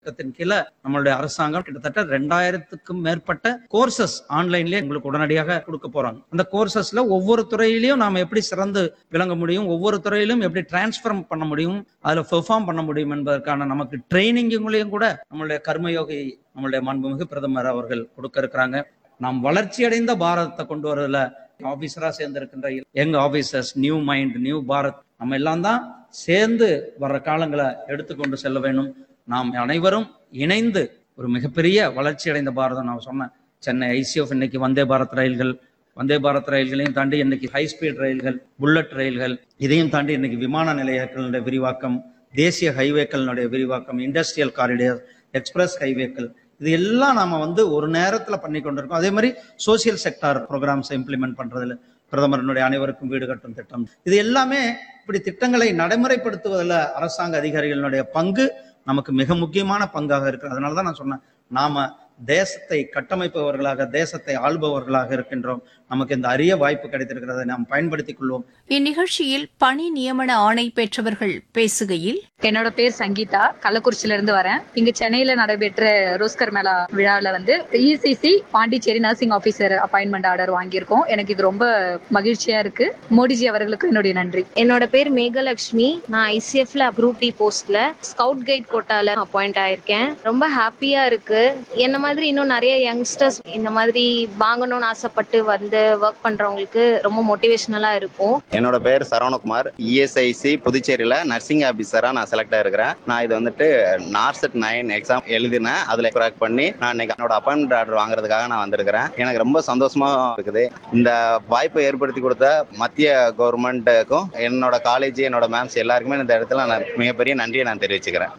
திட்டத்தின் கீழே நம்மளுடைய அரசாங்கம் கிட்டத்தட்ட ரெண்டாயிரத்துக்கும் மேற்பட்ட கோர்சஸ் ஆன்லைன்லயே உங்களுக்கு உடனடியாக கொடுக்க போறாங்க அந்த கோர்சஸ்ல ஒவ்வொரு துறையிலையும் நாம எப்படி சிறந்து விளங்க முடியும் ஒவ்வொரு துறையிலும் எப்படி டிரான்ஸ்ஃபார்ம் பண்ண முடியும் அதுல பெர்ஃபார்ம் பண்ண முடியும் என்பதற்கான நமக்கு ட்ரைனிங்குங்களையும் கூட நம்மளுடைய கர்மயோகி நம்மளுடைய மாண்புமிகு பிரதமர் அவர்கள் கொடுக்க இருக்கிறாங்க நாம் வளர்ச்சி அடைந்த பாரதத்தை கொண்டு வரதுல ஆபீசரா சேர்ந்து இருக்கின்ற young officers new mind new Bharat நம்ம எல்லாம் தான் சேர்ந்து வர்ற காலங்களை எடுத்துக்கொண்டு செல்ல வேண்டும் நாம் அனைவரும் இணைந்து ஒரு மிகப்பெரிய வளர்ச்சி அடைந்த பாரதம் நான் சொன்னேன் சென்னை ஐசிஎஃப் இன்னைக்கு வந்தே பாரத் ரயில்கள் வந்தே பாரத் ரயில்களையும் தாண்டி இன்னைக்கு ஹை ஸ்பீட் ரயில்கள் புல்லட் ரயில்கள் இதையும் தாண்டி இன்னைக்கு விமான நிலையங்களுடைய விரிவாக்கம் தேசிய ஹைவேக்களினுடைய விரிவாக்கம் இண்டஸ்ட்ரியல் காரிடர் எக்ஸ்பிரஸ் ஹைவேக்கள் இது எல்லாம் நாம வந்து ஒரு நேரத்துல பண்ணி கொண்டிருக்கோம் அதே மாதிரி சோசியல் செக்டார் ப்ரோக்ராம்ஸை இம்ப்ளிமெண்ட் பண்றதுல பிரதமரனுடைய அனைவருக்கும் வீடு கட்டும் திட்டம் இது எல்லாமே இப்படி திட்டங்களை நடைமுறைப்படுத்துவதில் அரசாங்க அதிகாரிகளுடைய பங்கு நமக்கு மிக முக்கியமான பங்காக இருக்கு அதனால தான் நான் சொன்னேன் நாம தேசத்தை கட்டமைப்பவர்களாக தேசத்தை ஆள்பவர்களாக இருக்கின்றோம் நமக்கு இந்த அரிய வாய்ப்பு கிடைத்திருக்கிறதை நாம் பயன்படுத்திக் கொள்வோம் இந்நிகழ்ச்சியில் பணி நியமன ஆணை பெற்றவர்கள் பேசுகையில் என்னோட பேர் சங்கீதா கள்ளக்குறிச்சியில இருந்து வரேன் இங்க சென்னையில நடைபெற்ற ரோஸ்கர் மேளா விழால வந்து ESIC Pondicherry nursing officer appointment order வாங்கியிருக்கோம் எனக்கு இது ரொம்ப மகிழ்ச்சியா இருக்கு மோடிஜி அவர்களுக்கு என்னுடைய நன்றி என்னோட பேர் மேகலட்சுமி நான் ஐசிஎஃப்ல குரூப் டி போஸ்ட்ல ஸ்கவுட் கைட் கோட்டால அப்பாயிண்ட் ஆயிருக்கேன் ரொம்ப ஹாப்பியா இருக்கு என்ன மாதிரி இன்னும் நிறைய யங்ஸ்டர்ஸ் இந்த மாதிரி வாங்கணும்னு ஆசைப்பட்டு வந்து ஒர்க் பண்றவங்களுக்கு ரொம்ப மோட்டிவேஷனலா இருக்கும் என்னோட பேர் சரவணகுமார் இஎஸ்ஐசி புதுச்சேரியில நர்சிங் ஆபீசரா நான் செலக்ட் ஆயிருக்கிறேன் நான் இது வந்துட்டு நார்செட் நைன் எக்ஸாம் எழுதினேன் அதுல கிராக் பண்ணி நான் இன்னைக்கு என்னோட அப்பாயின்மெண்ட் ஆர்டர் வாங்குறதுக்காக நான் வந்திருக்கிறேன் எனக்கு ரொம்ப சந்தோஷமா இருக்குது இந்த வாய்ப்பை ஏற்படுத்தி கொடுத்த மத்திய கவர்மெண்ட்டுக்கும் என்னோட காலேஜ் என்னோட மேம்ஸ் எல்லாருக்குமே இந்த இடத்துல நான் மிகப்பெரிய நன்றியை நான் தெரிவிச்சுக்கிறேன்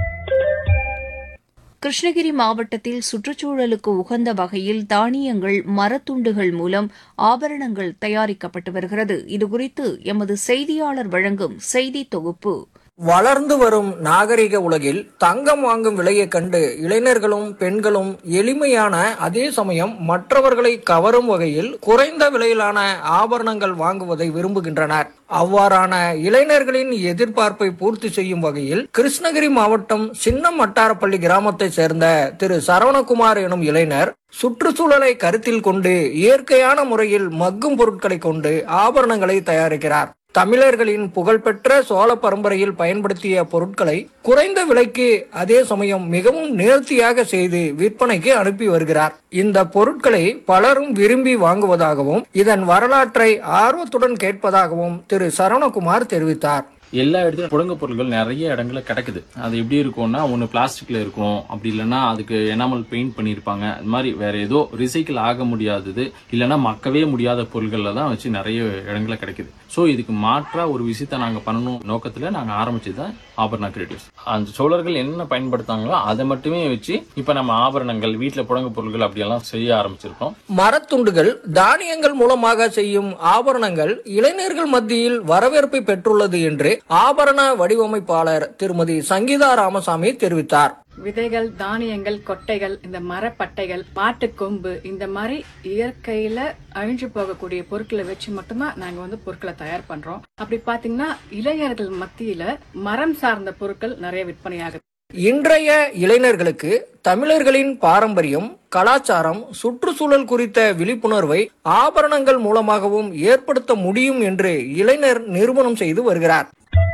கிருஷ்ணகிரி மாவட்டத்தில் சுற்றுச்சூழலுக்கு உகந்த வகையில் தானியங்கள் மரத்துண்டுகள் மூலம் ஆபரணங்கள் தயாரிக்கப்பட்டு வருகிறது இதுகுறித்து எமது செய்தியாளர் வழங்கும் செய்தி தொகுப்பு வளர்ந்து வரும் நாகரிக உலகில் தங்கம் வாங்கும் விலையைக் கண்டு இளைஞர்களும் பெண்களும் எளிமையான அதே சமயம் மற்றவர்களை கவரும் வகையில் குறைந்த விலையிலான ஆபரணங்கள் வாங்குவதை விரும்புகின்றனர் அவ்வாறான இளைஞர்களின் எதிர்பார்ப்பை பூர்த்தி செய்யும் வகையில் கிருஷ்ணகிரி மாவட்டம் சின்ன மட்டாரப்பள்ளி கிராமத்தை சேர்ந்த திரு சரவணகுமார் எனும் இளைஞர் சுற்றுச்சூழலை கருத்தில் கொண்டு இயற்கையான முறையில் மக்கும் பொருட்களை கொண்டு ஆபரணங்களை தயாரிக்கிறார் தமிழர்களின் புகழ்பெற்ற சோழ பரம்பரையில் பயன்படுத்திய பொருட்களை குறைந்த விலைக்கு அதே சமயம் மிகவும் நேர்த்தியாக செய்து விற்பனைக்கு அனுப்பி வருகிறார் இந்த பொருட்களை பலரும் விரும்பி வாங்குவதாகவும் இதன் வரலாற்றை ஆர்வத்துடன் கேட்பதாகவும் திரு சரவணகுமார் தெரிவித்தார் எல்லா இடத்துலயும் புடங்க பொருட்கள் நிறைய இடங்கள்ல கிடைக்குது அது எப்படி இருக்கும்னா ஒன்று பிளாஸ்டிக்ல இருக்கும் அப்படி இல்லைன்னா அதுக்கு எனாமல் பெயிண்ட் பண்ணியிருப்பாங்க அது மாதிரி வேற ஏதோ ரிசைக்கிள் ஆக முடியாதது இல்லைன்னா மக்கவே முடியாத பொருட்கள்ல தான் வச்சு நிறைய இடங்கள்ல கிடைக்குது ஸோ இதுக்கு மாற்றா ஒரு விஷயத்த நாங்க பண்ணணும் நோக்கத்துல நாங்க ஆரம்பிச்சது தான் ஆபரண கிரியேட்டிவ்ஸ் அந்த சோழர்கள் என்ன பயன்படுத்தாங்களோ அதை மட்டுமே வச்சு இப்ப நம்ம ஆபரணங்கள் வீட்டுல புடங்க பொருட்கள் அப்படியெல்லாம் செய்ய ஆரம்பிச்சிருக்கோம் மரத்துண்டுகள் தானியங்கள் மூலமாக செய்யும் ஆபரணங்கள் இளைஞர்கள் மத்தியில் வரவேற்பை பெற்றுள்ளது என்று ஆபரண வடிவமைப்பாளர் திருமதி சங்கீதா ராமசாமி தெரிவித்தார் விதைகள் தானியங்கள் கொட்டைகள் இந்த மரப்பட்டைகள் மாட்டுக்கொம்பு இந்த மாதிரி இயற்கையில அழிஞ்சு போகக்கூடிய பொருட்களை வச்சு மட்டும்தான் நாங்க வந்து பொருட்களை தயார் பண்றோம் அப்படி பாத்தீங்கன்னா இளைஞர்கள் மத்தியில மரம் சார்ந்த பொருட்கள் நிறைய விற்பனையாகுது இன்றைய இளைஞர்களுக்கு தமிழர்களின் பாரம்பரியம் கலாச்சாரம் சுற்றுச்சூழல் குறித்த விழிப்புணர்வை ஆபரணங்கள் மூலமாகவும் ஏற்படுத்த முடியும் என்று இளைஞர் நிரூபணம் செய்து வருகிறார்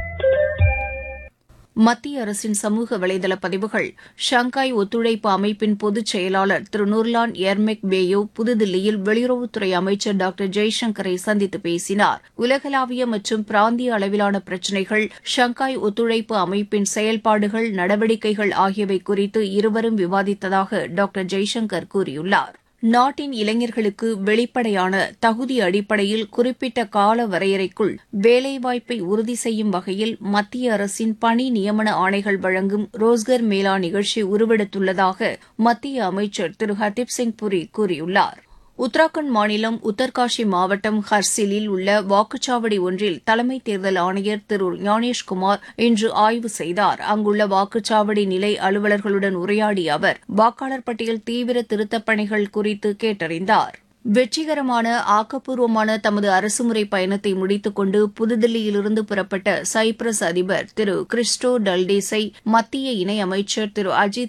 மத்திய அரசின் சமூக வலைதள பதிவுகள் ஷங்காய் ஒத்துழைப்பு அமைப்பின் பொதுச் செயலாளர் திரு நூர்லான் எர்மெக் பேயோ புதுதில்லியில் வெளியுறவுத்துறை அமைச்சர் டாக்டர் ஜெய்சங்கரை சந்தித்து பேசினார் உலகளாவிய மற்றும் பிராந்திய அளவிலான பிரச்சினைகள் ஷங்காய் ஒத்துழைப்பு அமைப்பின் செயல்பாடுகள் நடவடிக்கைகள் ஆகியவை குறித்து இருவரும் விவாதித்ததாக டாக்டர் ஜெய்சங்கர் கூறியுள்ளார் நாட்டின் இளைஞர்களுக்கு வெளிப்படையான தகுதி அடிப்படையில் குறிப்பிட்ட கால வரையறைக்குள் வேலைவாய்ப்பை உறுதி செய்யும் வகையில் மத்திய அரசின் பணி நியமன ஆணைகள் வழங்கும் ரோஸ்கர் மேளா நிகழ்ச்சி உருவெடுத்துள்ளதாக மத்திய அமைச்சர் திரு ஹர்தீப் சிங் புரி கூறியுள்ளார் உத்தராகண்ட் மாநிலம் உத்தர்காஷி மாவட்டம் ஹர்சிலில் உள்ள வாக்குச்சாவடி ஒன்றில் தலைமை தேர்தல் ஆணையர் திரு ஞானேஷ்குமார் இன்று ஆய்வு செய்தார் அங்குள்ள வாக்குச்சாவடி நிலை அலுவலர்களுடன் உரையாடிய அவர் வாக்காளர் பட்டியல் தீவிர திருத்தப் பணிகள் குறித்து கேட்டறிந்தார் வெற்றிகரமான ஆக்கப்பூர்வமான தமது அரசுமுறை பயணத்தை முடித்துக்கொண்டு புதுதில்லியிலிருந்து புறப்பட்ட சைப்ரஸ் அதிபர் திரு கிறிஸ்டோ டல்டேஸை மத்திய இணையமைச்சர் திரு அஜித்